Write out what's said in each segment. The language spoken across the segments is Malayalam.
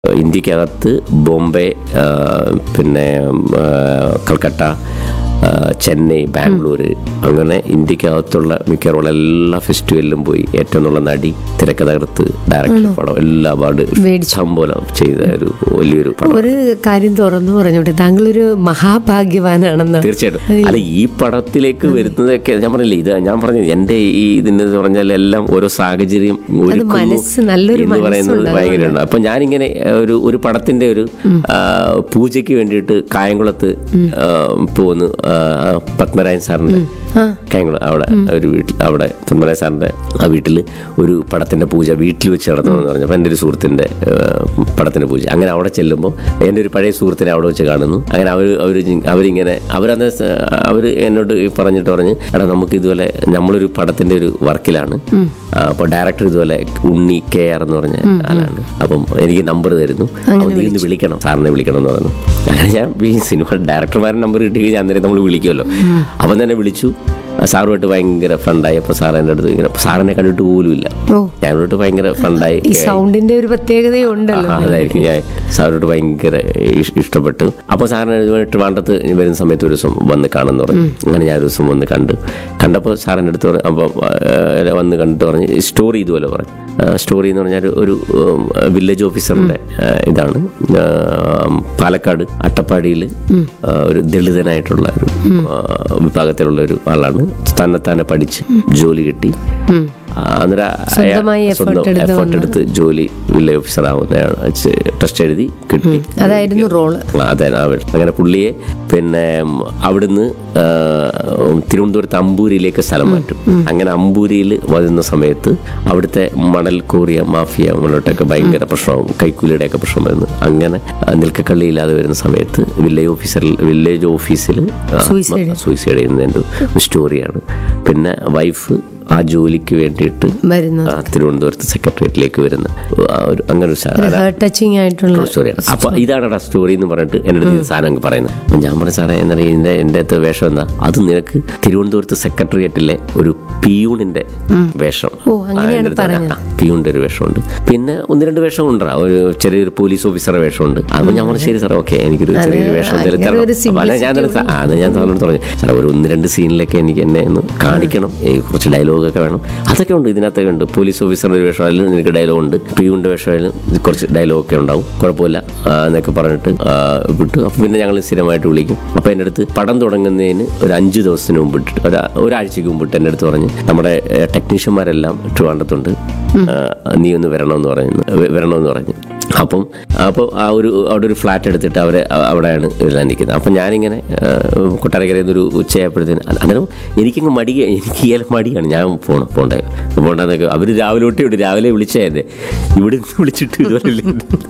ഇന്ത്യക്കകത്ത് ബോംബെ ആ, പിന്നെ ആ, കൽക്കട്ട ആ, ചെന്നൈ ബാംഗ്ലൂർ അങ്ങനെ ഇന്ത്യക്കകത്തുള്ള മിക്കവാറുള്ള എല്ലാ ഫെസ്റ്റിവലിലും പോയി ഏറ്റവും നല്ല നടി തിരക്കഥകൃത്ത് ഡയറക്ടർ പടം എല്ലാ അവാർഡ് ഇഷ്ടം പോലെ ചെയ്ത ഒരു വലിയൊരു പടം ഒരു കാര്യം തുറന്നു പറഞ്ഞോട്ടെ താങ്കളൊരു മഹാഭാഗ്യവാനാണെന്ന് തീർച്ചയായിട്ടും അല്ല ഈ പടത്തിലേക്ക് വരുന്നതൊക്കെ ഞാൻ പറഞ്ഞില്ലേ ഇത് ഞാൻ പറഞ്ഞു എന്റെ ഈ ഇതിന് പറഞ്ഞാൽ എല്ലാം ഓരോ സാഹചര്യം ഒരുക്കുന്നു മനസ്സ് നല്ലൊരു എന്ന് പറയുന്നത് ഭയങ്കരമാണ് അപ്പൊ ഞാനിങ്ങനെ ഒരു ഒരു പടത്തിന്റെ ഒരു ആ, പൂജയ്ക്ക് വേണ്ടിയിട്ട് കായംകുളത്ത് ആ, പോന്നു ആ, പത്മരാജൻ സാറിന്റെ കായംകുളം അവിടെ ഒരു വീട്ടിൽ അവിടെ പത്മരാജൻ സാറിന്റെ ആ വീട്ടിൽ ഒരു പടത്തിന്റെ പൂജ വീട്ടിൽ വെച്ച് നടത്തണമെന്ന് പറഞ്ഞു അപ്പൊ എൻ്റെ ഒരു സുഹൃത്തിന്റെ ആ, പടത്തിന്റെ പൂജ അങ്ങനെ അവിടെ ചെല്ലുമ്പോൾ എൻ്റെ ഒരു പഴയ സുഹൃത്തിനെ അവിടെ വെച്ച് കാണുന്നു അങ്ങനെ അവർ അവർ അവരിങ്ങനെ അവരന്ന് സ- അവർ എന്നോട് ഈ പറഞ്ഞിട്ട് പറഞ്ഞ് എടാ നമുക്ക് ഇതുപോലെ നമ്മളൊരു പടത്തിന്റെ ഒരു വർക്കിലാണ് അപ്പോൾ ഡയറക്ടർ ഇതുപോലെ ഉണ്ണി കെ ആർ എന്ന് പറഞ്ഞ ആളാണ് അപ്പം എനിക്ക് നമ്പർ തരുന്നു അപ്പം നീ ഒന്ന് വിളിക്കണം സാറിനെ വിളിക്കണം എന്ന് പറഞ്ഞു അങ്ങനെ ഞാൻ ഈ സിനിമ ഡയറക്ടർമാരുടെ നമ്പർ കിട്ടി ഞാൻ അന്നേരം നമ്മൾ വിളിക്കുമല്ലോ അപ്പം തന്നെ വിളിച്ചു ആ സാറുമായിട്ട് ഭയങ്കര ഫണ്ടായി അപ്പോൾ സാർ എൻ്റെ അടുത്ത് ഇങ്ങനെ സാറിനെ കണ്ടിട്ട് പോലുമില്ല ഓ ഞാനോട്ട് ഭയങ്കര ഫണ്ടായി ഈ സൗണ്ടിന്റെ ഒരു പ്രത്യേകതയുണ്ടല്ലോ ആ, അതായിരിക്കും ഞാൻ സാറിനോട് ഭയങ്കര ഇഷ്- ഇഷ്ടപ്പെട്ടു അപ്പോൾ സാറിന് ഇതുപോലെ ട്രിവാൻഡ്രത്ത് വരുന്ന സമയത്ത് ഒരു ദിവസം വന്ന് കാണുമെന്ന് പറഞ്ഞു അങ്ങനെ ഞാൻ ഒരു ദിവസം വന്ന് കണ്ടു കണ്ടപ്പോൾ സാറിൻ്റെ അടുത്ത് പറഞ്ഞു അപ്പോൾ ആ, വന്ന് കണ്ടിട്ട് പറഞ്ഞ് സ്റ്റോറി ഇതുപോലെ പറഞ്ഞു സ്റ്റോറി എന്ന് പറഞ്ഞാൽ ഒരു ഉം, വില്ലേജ് ഓഫീസറിൻ്റെ ആ, ഇതാണ് ആ, പാലക്കാട് അട്ടപ്പാടിയിൽ ആ, ഒരു ദളിതനായിട്ടുള്ള ഒരു ആ, വിഭാഗത്തിലുള്ള ഒരു ആളാണ് തന്നെത്താനെ പഠിച്ച് ജോലി കിട്ടി ആ, അന്നേരം അയാൾ സ്വന്തമായി effort സ്വന്തം എടുത്ത് effort എടുത്ത് ജോലി വില്ലേജ് ഓഫീസർ ആവുന്നതാണ് ടെസ്റ്റ് എഴുതി കിട്ടി അതായിരുന്നു റോള് ആ, അതെ ആ വീട്. അങ്ങനെ പുള്ളിയെ പിന്നെ ഉം, അവിടുന്ന് ആ, ഉം, തിരുവനന്തപുരത്ത് അമ്പൂരിയിലേക്ക് സ്ഥലം മാറ്റും അങ്ങനെ അമ്പൂരിയിൽ വരുന്ന സമയത്ത് അവിടുത്തെ മണൽ കോറിയ മാഫിയ മുന്നോട്ടൊക്കെ ഭയങ്കര പ്രശ്നമാവും കൈക്കൂലിയുടെ ഒക്കെ പ്രശ്നം വരുന്നു അങ്ങനെ ആ, നിൽക്കക്കള്ളിയില്ലാതെ വരുന്ന സമയത്ത് വില്ലേജ് ഓഫീസറിൽ വില്ലേജ് ഓഫീസിൽ Suicide. സൂയിസൈഡ് ചെയ്യുന്നതിൻ്റെ ഒരു സ്റ്റോറിയാണ് പിന്നെ വൈഫ് ആ ജോലിക്ക് വേണ്ടിയിട്ട് വരുന്നത് ആ, തിരുവനന്തപുരത്ത് സെക്രട്ടേറിയറ്റിലേക്ക് വരുന്ന ആ ഒരു അങ്ങനെ ഒരു സാ- ഹേർട്ട് ടച്ചിങ് ആയിട്ടുള്ള സ്റ്റോറിയാണ് അപ്പൊ ഇതാണ് സ്റ്റോറി എന്ന് പറഞ്ഞിട്ട് എൻ്റെ അടുത്ത് ഈ സാധനം അങ്ങ് പറയുന്നത് അപ്പൊ ഞാൻ പറഞ്ഞ സാറേ എന്താ പറയുക ഇതിന്റെ എൻ്റെ അടുത്ത് വേഷം എന്താ അത് നിനക്ക് തിരുവനന്തപുരത്ത് സെക്രട്ടേറിയറ്റിലെ ഒരു പിയൂണിന്റെ വേഷം ഓ, അങ്ങനെയാണ് ആ, എൻ്റെ അടുത്ത് പറഞ്ഞത്. ആ, പിയൂണിന്റെ ഒരു വേഷമുണ്ട് പിന്നെ ഒന്ന് രണ്ട് വേഷം ഉണ്ടാ ഒരു ചെറിയൊരു പോലീസ് ഓഫീസറുടെ വേഷമുണ്ട് അപ്പൊ ഞാൻ പറഞ്ഞു ശരി സാർ ഓക്കെ എനിക്കൊരു ചെറിയൊരു വേഷം എന്തായാലും അങ്ങനെ തരണം ഒരു അപ്പൊ അല്ല ഞാൻ തന്നെ സാ- ആ, അത് ഞാൻ സാറിനോട് പറഞ്ഞു സാർ ഒരു ഒന്ന് രണ്ട് സീനിലൊക്കെ എനിക്ക് എന്നെ ഒന്ന് കാണിക്കണം ഈ കുറച്ച് ഡയലോഗൊക്കെ വേണം അതൊക്കെ ഉണ്ട് ഇതിനകത്തൊക്കെ ഉണ്ട് പോലീസ് ഓഫീസറുടെ ഒരു വേഷമായാലും നിനക്ക് ഡയലോഗ് ഉണ്ട് പിയൂണിന്റെ വേഷമായാലും കുറച്ച് ഡയലോഗൊക്കെ ഉണ്ടാവും കുഴപ്പമില്ല ആ, എന്നൊക്കെ പറഞ്ഞിട്ട് ആ, വിട്ടു അപ്പം പിന്നെ ഞങ്ങൾ സ്ഥിരമായിട്ട് വിളിക്കും അപ്പം എൻ്റെ അടുത്ത് പടം തുടങ്ങുന്നതിന് ഒരു അഞ്ച് ദിവസത്തിന് മുമ്പ് ഇട്ടിട്ട് ഒരു ഒരാഴ്ചക്ക് മുമ്പിട്ട് എൻ്റെ അടുത്ത് പറഞ്ഞ് നമ്മുടെ ഏഹ്, ടെക്നീഷ്യന്മാരെല്ലാം ട്രിവാൻഡത്തുണ്ട് ആ, നീ ഒന്ന് വരണമെന്ന് പറഞ്ഞു വ- വരണമെന്ന് പറഞ്ഞു അപ്പം അപ്പോൾ ആ ഒരു അവിടെ ഒരു ഫ്ലാറ്റ് എടുത്തിട്ട് അവരെ അ- അവിടെയാണ് എഴുതാൻ നിൽക്കുന്നത് അപ്പം ഞാനിങ്ങനെ ആ, കൊട്ടാരക്കരയിൽ നിന്നൊരു ഉച്ചയായപ്പോഴത്തേന് അ- അന്നേരം എനിക്കങ്ങ് മടി എനിക്ക് ഇയാൾ മടിയാണ് ഞാൻ പോണം പോണ്ടേ പോണ്ടെന്നൊക്കെ അവർ രാവിലെ തൊട്ടേ ഉണ്ട് രാവിലെ വിളിച്ചതന്നെ ഇവിടെ നിന്ന് വിളിച്ചിട്ട് ഇതുവരെ ഇല്ല.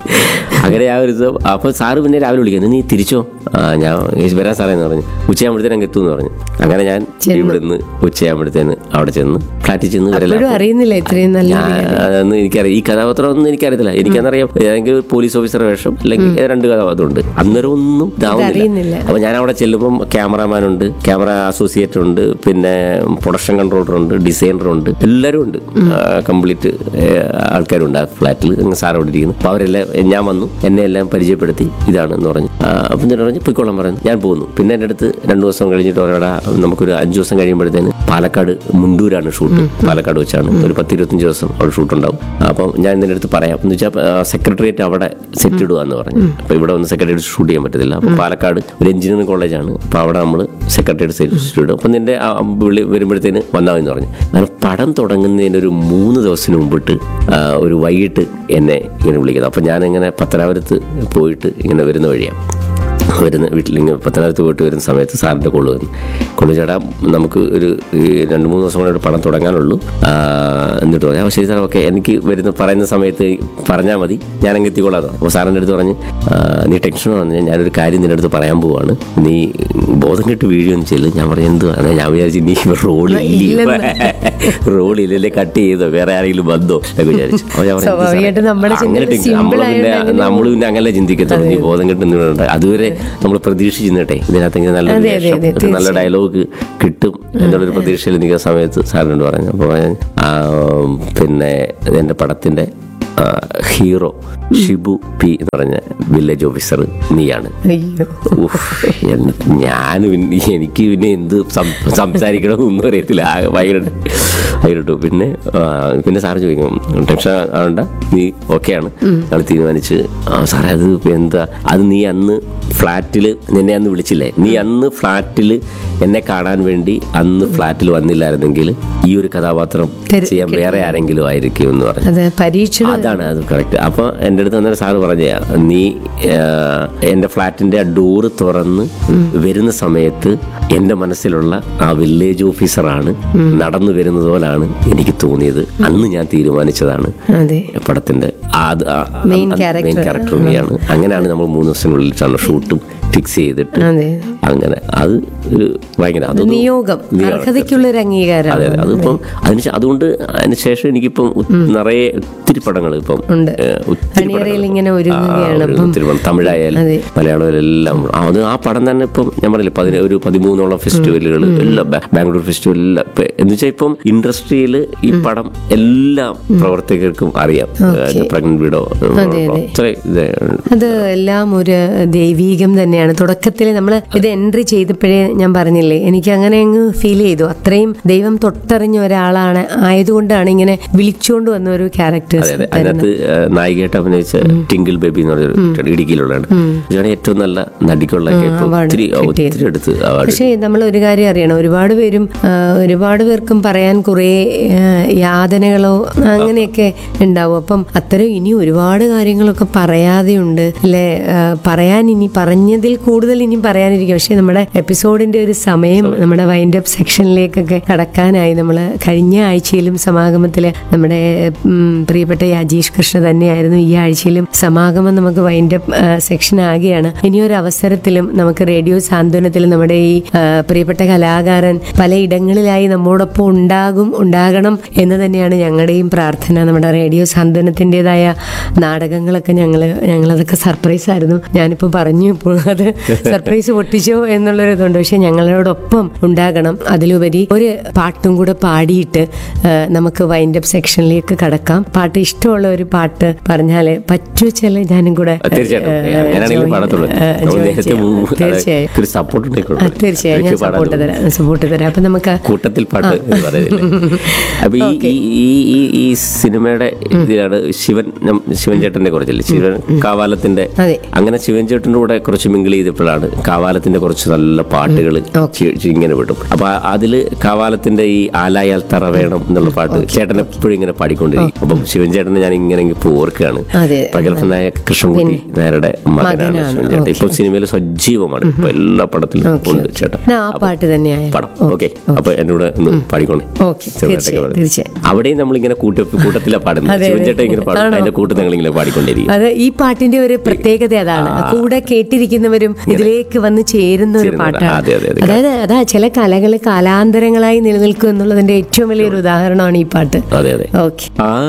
അങ്ങനെ ആ ഒരു ദിവസം അപ്പോൾ സാറ് പിന്നെ രാവിലെ വിളിക്കുന്നത് നീ തിരിച്ചോ ആ ഞാൻ "ഏയ് വരാൻ സാറേ എന്ന് പറഞ്ഞു ഉച്ചയാകുമ്പോഴത്തേനും അങ്ങ് എത്തുമെന്ന് പറഞ്ഞു അങ്ങനെ ഞാൻ ഇവിടുന്ന് ഉച്ചയാകുമ്പോഴത്തേന് അവിടെ ചെന്ന് ഫ്ലാറ്റിൽ ചെന്ന് വരല ഇപ്പോഴും അറിയുന്നില്ല ഇത്രയും നല്ല ഞാൻ അതൊന്നും എനിക്കറിയാം ഈ കഥാപാത്രം ഒന്നും എനിക്കറിയത്തില്ല എനിക്കെന്നറിയാം ഏതെങ്കിലും ഒരു പോലീസ് ഓഫീസർ വേഷം അല്ലെങ്കിൽ രണ്ട് കഥാപാത്രം ഉണ്ട് അന്നേരം ഒന്നും ഇതാവുന്നില്ല അറിയുന്നില്ല. അപ്പൊ ഞാൻ അവിടെ ചെല്ലുമ്പം ക്യാമറാമാൻ ഉണ്ട് ക്യാമറ അസോസിയേറ്റ് ഉണ്ട് പിന്നെ പ്രൊഡക്ഷൻ കൺട്രോളർ ഉണ്ട് ഡിസൈനർ ഉണ്ട് എല്ലാവരും ഉണ്ട് കംപ്ലീറ്റ് ആൾക്കാരുണ്ട് ആ ഫ്ലാറ്റിൽ സാർ അവിടെ ഇരിക്കുന്നു അപ്പൊ അവരെല്ലാം ഞാൻ വന്നു എന്നെ എല്ലാം പരിചയപ്പെടുത്തി ഇതാണ് എന്ന് പറഞ്ഞു ആ, അപ്പം എന്നിട്ട് പറഞ്ഞു പൊയ്ക്കോളാൻ പറഞ്ഞു ഞാൻ പോകുന്നു പിന്നെ എൻ്റെ അടുത്ത് രണ്ടു ദിവസം കഴിഞ്ഞിട്ട് ഒരാടെ നമുക്കൊരു അഞ്ചു ദിവസം കഴിയുമ്പോഴത്തേന് പാലക്കാട് മുണ്ടൂരാണ് ഷൂട്ട് പാലക്കാട് വെച്ചാണ് ഒരു പത്ത് ഇരുപത്തഞ്ച് ദിവസം അവിടെ ഷൂട്ട് ഉണ്ടാവും അപ്പം ഞാൻ ഇതിൻ്റെ അടുത്ത് പറയാം എന്ന് വെച്ചാൽ സെക്രട്ടേറിയറ്റ് അവിടെ സെറ്റ് ഇടുക എന്ന് പറഞ്ഞു അപ്പോൾ ഇവിടെ ഒന്ന് സെക്രട്ടേറിയറ്റ് ഷൂട്ട് ചെയ്യാൻ പറ്റത്തില്ല അപ്പോൾ പാലക്കാട് ഒരു എഞ്ചിനീയറിംഗ് കോളേജാണ് അപ്പോൾ അവിടെ നമ്മൾ സെക്രട്ടേറിയറ്റ് സെറ്റ് ഇടും അപ്പം നിന്റെ ആ വിളി വരുമ്പോഴത്തേന് വന്നാൽ എന്ന് പറഞ്ഞു അങ്ങനെ പടം തുടങ്ങുന്നതിന് ഒരു മൂന്ന് ദിവസത്തിന് മുമ്പിട്ട് ആ, ഒരു വൈകിട്ട് എന്നെ ഇങ്ങനെ വിളിക്കുന്നത് അപ്പം ഞാനിങ്ങനെ പത്തനാപുരത്ത് പോയിട്ട് ഇങ്ങനെ വരുന്ന വഴിയാണ് വരുന്ന വീട്ടിൽ ഇങ്ങനെ പത്തനാപുരത്ത് പോയിട്ട് വരുന്ന സമയത്ത് സാറിൻ്റെ കോള് വന്നു കോള് ചേട്ടാ നമുക്ക് ഒരു ഈ രണ്ട് മൂന്ന് ദിവസം കൂടെ ഒരു പണം തുടങ്ങാനുള്ളൂ ആ, എന്നിട്ട് പറഞ്ഞു അപ്പോൾ ശരി സാർ ഓക്കെ എനിക്ക് വരുന്ന പറയുന്ന സമയത്ത് പറഞ്ഞാൽ മതി ഞാൻ അങ്ങ് എത്തിക്കോളാം അപ്പോൾ സാറിൻ്റെ അടുത്ത് പറഞ്ഞ് ആ, നീ ടെൻഷൻ പറഞ്ഞു ഞാനൊരു കാര്യം നിൻ്റെ അടുത്ത് പറയാൻ പോവാണ് നീ ബോധം കെട്ട് വീഴുകയും ചെയ്യില്ല ഞാൻ പറഞ്ഞു എന്ത് അതെ ഞാൻ വിചാരിച്ചു നീ റോളില്ല റോളില്ലല്ലേ കട്ട് ചെയ്തോ വേറെ ആരെങ്കിലും വന്നോ എന്നൊക്കെ വിചാരിച്ചു അപ്പോൾ ഞാൻ പറഞ്ഞു, "എന്ത് സാറേ?" സ്വാഭാവികമായിട്ടും നമ്മുടെ അങ്ങനെ ചിന്ത ടെൻഷൻ- നമ്മള് simple പിന്നെ ആയതുകൊണ്ട് നമ്മൾ പിന്നെ അങ്ങനെ ചിന്തിക്കത്തുള്ളൂ നീ ബോധം കിട്ടുന്നുണ്ട് അതുവരെ നമ്മൾ പ്രതീക്ഷിച്ചിരുന്നട്ടെ ഇതിനകത്ത് ഇങ്ങനെ നല്ലൊരു അതെ, അതെ, വേഷം, അതെ, ഒരു നല്ല ഡയലോഗ് കിട്ടും എന്നുള്ളൊരു പ്രതീക്ഷയിൽ നിൽക്കുന്ന സമയത്ത് സാറിനോട് പറഞ്ഞു അപ്പോൾ ഞാൻ ആ, പിന്നെ എൻ്റെ പടത്തിൻ്റെ ആ, ഹീറോ ഷിബു പി എന്ന് പറഞ്ഞ വില്ലേജ് ഓഫീസർ നീയാണ് അയ്യോ ഉഫ്, എൻ- ഞാൻ പിന്നെ എനിക്ക് പിന്നെ എന്ത് സം- സംസാരിക്കണമെന്നൊന്നും അറിയത്തില്ല ആകെ ഭയങ്കര ഭയങ്കര പിന്നെ ആ, പിന്നെ സാറ് ചോദിക്കും ടെൻഷൻ ആവണ്ട നീ ഓക്കെയാണ് ഞങ്ങൾ തീരുമാനിച്ച് ആ സാറേ അത് ഇപ്പൊ എന്താ അത് നീ അന്ന് ഫ്ലാറ്റിൽ നിന്നെ അന്ന് വിളിച്ചില്ലേ നീ അന്ന് ഫ്ലാറ്റിൽ എന്നെ കാണാൻ വേണ്ടി അന്ന് ഫ്ലാറ്റിൽ വന്നില്ലായിരുന്നെങ്കിൽ ഈ ഒരു കഥാപാത്രം തെര- ചെയ്യാൻ വേറെ ആരെങ്കിലും ആയിരിക്കും എന്ന് പറഞ്ഞു അത് പരീക്ഷണം അതാണ് അത് കറക്റ്റ് അപ്പൊ എൻ്റെ അടുത്ത് അന്നേരം സാറ് പറഞ്ഞ നീ ആ, എൻ്റെ ഫ്ലാറ്റിന്റെ ആ ഡോറ് തുറന്ന് വരുന്ന സമയത്ത് എൻ്റെ മനസ്സിലുള്ള ആ വില്ലേജ് ഓഫീസറാണ് നടന്നു വരുന്നത് പോലാണ് എനിക്ക് തോന്നിയത് അന്ന് ഞാൻ തീരുമാനിച്ചതാണ് അതെ പടത്തിന്റെ അത് ആ- Main അത് character. മെയിൻ ക്യാരക്ടർ നീയാണ് അങ്ങനെയാണ് നമ്മൾ മൂന്ന് ദിവസത്തിനുള്ളിലാണ് ഷൂട്ടും ഫിക്സ് ചെയ്തിട്ട് അതെ അങ്ങനെ അത് ഒരു ഭയങ്കര അതൊന്നും നിയോഗം നിയോഗം. അർഹതയ്ക്കുള്ള ഒരു അംഗീകാരം അതെ അതെ അതിപ്പം അതിന് ശേ- അതുകൊണ്ട് അതിന് ശേഷം എനിക്കിപ്പം ഒ- നിറയെ ഒത്തിരി പടങ്ങൾ ഇപ്പം ഉണ്ട്. ഏ, ഒത്തിരി അണിയറയിൽ പടങ്ങൾ ഇങ്ങനെ ഇപ്പം. ഒരുങ്ങുകയാണ്. ആ, ഒരു അപ്പം- ഒത്തിരി പടം. തമിഴായാലും അതെ. മലയാളത്തിലെല്ലാം ആ, അത് ആ പടം തന്നെ ഇപ്പം ഞാൻ പറഞ്ഞില്ല പതിന ഒരു പതിമൂന്നോളം ഫെസ്റ്റിവലുകൾ എല്ലാം ബാ- ബാംഗ്ലൂർ ഫെസ്റ്റിവൽ എല്ലാം ഇപ്പം എന്ന് വെച്ചാൽ ഇപ്പം ഇൻഡസ്ട്രിയിൽ ഈ പടം എല്ലാ പ്രവർത്തകർക്കും അറിയാം പ്രഗ്നന്റ് വീടോ അത്ര ഇത് അത് എല്ലാം ഒരു ദൈവീകം തന്നെയാണ് തുടക്കത്തിൽ നമ്മൾ ഇത് എൻട്രി ചെയ്തപ്പോഴേ ഞാൻ പറഞ്ഞില്ലേ എനിക്ക് അങ്ങനെ അങ്ങ് ഫീൽ ചെയ്തു അത്രയും ദൈവം തൊട്ടറിഞ്ഞ ഒരാളാണ് ആയതുകൊണ്ടാണ് ഇങ്ങനെ വിളിച്ചുകൊണ്ട് വന്ന ഒരു അതെ ക്യാരക്ടേഴ്സ് അതെ അതിനകത്ത് ആ, നായികയായിട്ട് അഭിനയിച്ച ടിങ്കിൾ ബേബി എന്ന് പറഞ്ഞൊരു ഇടുക്കിയിലുള്ളതാണ് ഇതാണ് ഏറ്റവും നല്ല നടിക്കുള്ള ഇപ്പൊ award ഒത്തിരി ഒത്തിരി എടുത്ത് അവാർഡ് പക്ഷേ നമ്മൾ ഒരു കാര്യം അറിയണം ഒരുപാട് പേരും ആ, ഒരുപാട് പേർക്കും പറയാൻ കുറേ ആ, യാതനകളോ അങ്ങനെയൊക്കെ ഉണ്ടാവും അപ്പം അത്തരം ഇനി ഒരുപാട് കാര്യങ്ങളൊക്കെ പറയാതെയുണ്ട് അല്ലെ ആ, പറയാൻ ഇനി പറഞ്ഞതിൽ കൂടുതൽ ഇനി പറയാനിരിക്കും പക്ഷേ നമ്മുടെ എപ്പിസോഡിന്റെ ഒരു സമയം നമ്മുടെ വൈൻഡ് അപ്പ് സെക്ഷനിലേക്കൊക്കെ കടക്കാനായി നമ്മൾ കഴിഞ്ഞ ആഴ്ചയിലും സമാഗമത്തിൽ നമ്മുടെ ഉം, പ്രിയപ്പെട്ട യാജീഷ് കൃഷ്ണ തന്നെയായിരുന്നു ഈ ആഴ്ചയിലും സമാഗമം നമുക്ക് വൈൻഡ് അപ്പ് സെക്ഷൻ ആകുകയാണ് ഇനിയൊരു അവസരത്തിലും നമുക്ക് റേഡിയോ സാന്ത്വനത്തിൽ നമ്മുടെ ഈ ആ, പ്രിയപ്പെട്ട കലാകാരൻ പലയിടങ്ങളിലായി നമ്മോടൊപ്പം ഉണ്ടാകും ഉണ്ടാകണം എന്ന് തന്നെയാണ് ഞങ്ങളുടെയും പ്രാർത്ഥന നമ്മുടെ റേഡിയോ സാന്ത്വനത്തിൻ്റെതായ നാടകങ്ങളൊക്കെ ഞങ്ങൾ ഞങ്ങളതൊക്കെ സർപ്രൈസ് ആയിരുന്നു ഞാനിപ്പോൾ പറഞ്ഞു ഇപ്പോൾ അത് സർപ്രൈസ് പൊട്ടിച്ചോ എന്നുള്ളൊരു ഇതുണ്ട് പക്ഷെ ഞങ്ങളോടൊപ്പം ഉണ്ടാകണം അതിലുപരി ഒരു പാട്ടും കൂടെ പാടിയിട്ട് ആ, നമുക്ക് വൈൻഡ് അപ്പ് സെക്ഷനിലേക്ക് കടക്കാം പാട്ട് ഇഷ്ടമുള്ള ഒരു പാട്ട് പറഞ്ഞാല് പറ്റുവെച്ചാൽ ഞാനും കൂടെ തീർച്ചയായിട്ടും ആ, അങ്ങനെയാണെങ്കിൽ join- പാടത്തുള്ളൂ ആ, നമ്മൾ join നേരത്തെ ചെയ്യാം. മുമ്പ് തീർച്ചയായും ഒരു സപ്പോർട്ട് ആ, ഉണ്ടെങ്കിൽ തീർച്ചയായും ഞാൻ സപ്പോർട്ട് തരാം സപ്പോർട്ട് തരാം അപ്പൊ നമുക്ക് കൂട്ടത്തിൽ പാട്ട് എന്ന് പറയുന്നില്ലേ അപ്പൊ ഈ ഈ- ഈ ഈ ഈ സിനിമയുടെ ഇതിലാണ് ശിവൻ നം- ശിവൻ ചേട്ടന്റെ കുറച്ചില്ലേ ശിവൻ കാവാലത്തിന്റെ അതെ. അങ്ങനെ ശിവൻ ചേട്ടന്റെ കൂടെ കുറച്ച് മിങ്കിൾ ചെയ്തപ്പോഴാണ് കാവാലത്തിന്റെ കുറച്ച് നല്ല പാട്ടുകൾ ഇങ്ങനെ വിടും അപ്പൊ ആ- അതില് കാവാലത്തിന്റെ ഈ ആലായാൽ തറ വേണം എന്നുള്ള പാട്ട് ചേട്ടൻ എപ്പോഴും ഇങ്ങനെ പാടിക്കൊണ്ടിരിക്കും അപ്പം ശിവൻ ചേട്ടനെ ഞാൻ ഇങ്ങനെ ഇപ്പോൾ ഓർക്കുകയാണ് അതെ. പ്രഗത്ഭനായ കൃഷ്ണൻകുട്ടി നായരുടെ മകനാണ് ശിവൻ ചേട്ടൻ ഇപ്പൊ സിനിമയിൽ സജീവമാണ് ഇപ്പൊ എല്ലാ പടത്തിലും ഉണ്ട് ചേട്ടൻ എന്നാ ആ പാട്ട് തന്നെയായ പടം ഓക്കെ അപ്പൊ എന്നോട് ഒന്ന് പാടിക്കോണേ ഓക്കെ ചെറുതായിട്ടൊക്കെ തീർച്ചയായും പാടി. തീർച്ചയായും അവിടെയും നമ്മളിങ്ങനെ കൂട്ട കൂട്ടത്തിലാ പാടുന്നത് അതെ, ശിവൻ അതെ. ചേട്ടൻ ഇങ്ങനെ പാടും ആണോ? അതിന്റെ കൂട്ടത്തിൽ ഞങ്ങളിങ്ങനെ പാടിക്കൊണ്ടിരിക്കും അത് ഈ പാട്ടിന്റെ ഒരു പ്രത്യേകത അതാണ് കൂടെ കേട്ടിരിക്കുന്നവരും ഇതിലേക്ക് വന്ന് ചേരുന്ന ഒരു ചേരുന്ന, പാട്ടാണ് അതെ, അതെ, അതെ. അതായത് അതാ ചില കലകൾ കാലാന്തരങ്ങളായി നിലനിൽക്കും എന്നുള്ളതിന്റെ ഏറ്റവും വലിയൊരു ഉദാഹരണമാണ് ഈ പാട്ട് അതെ അതെ ഓക്കെ ആ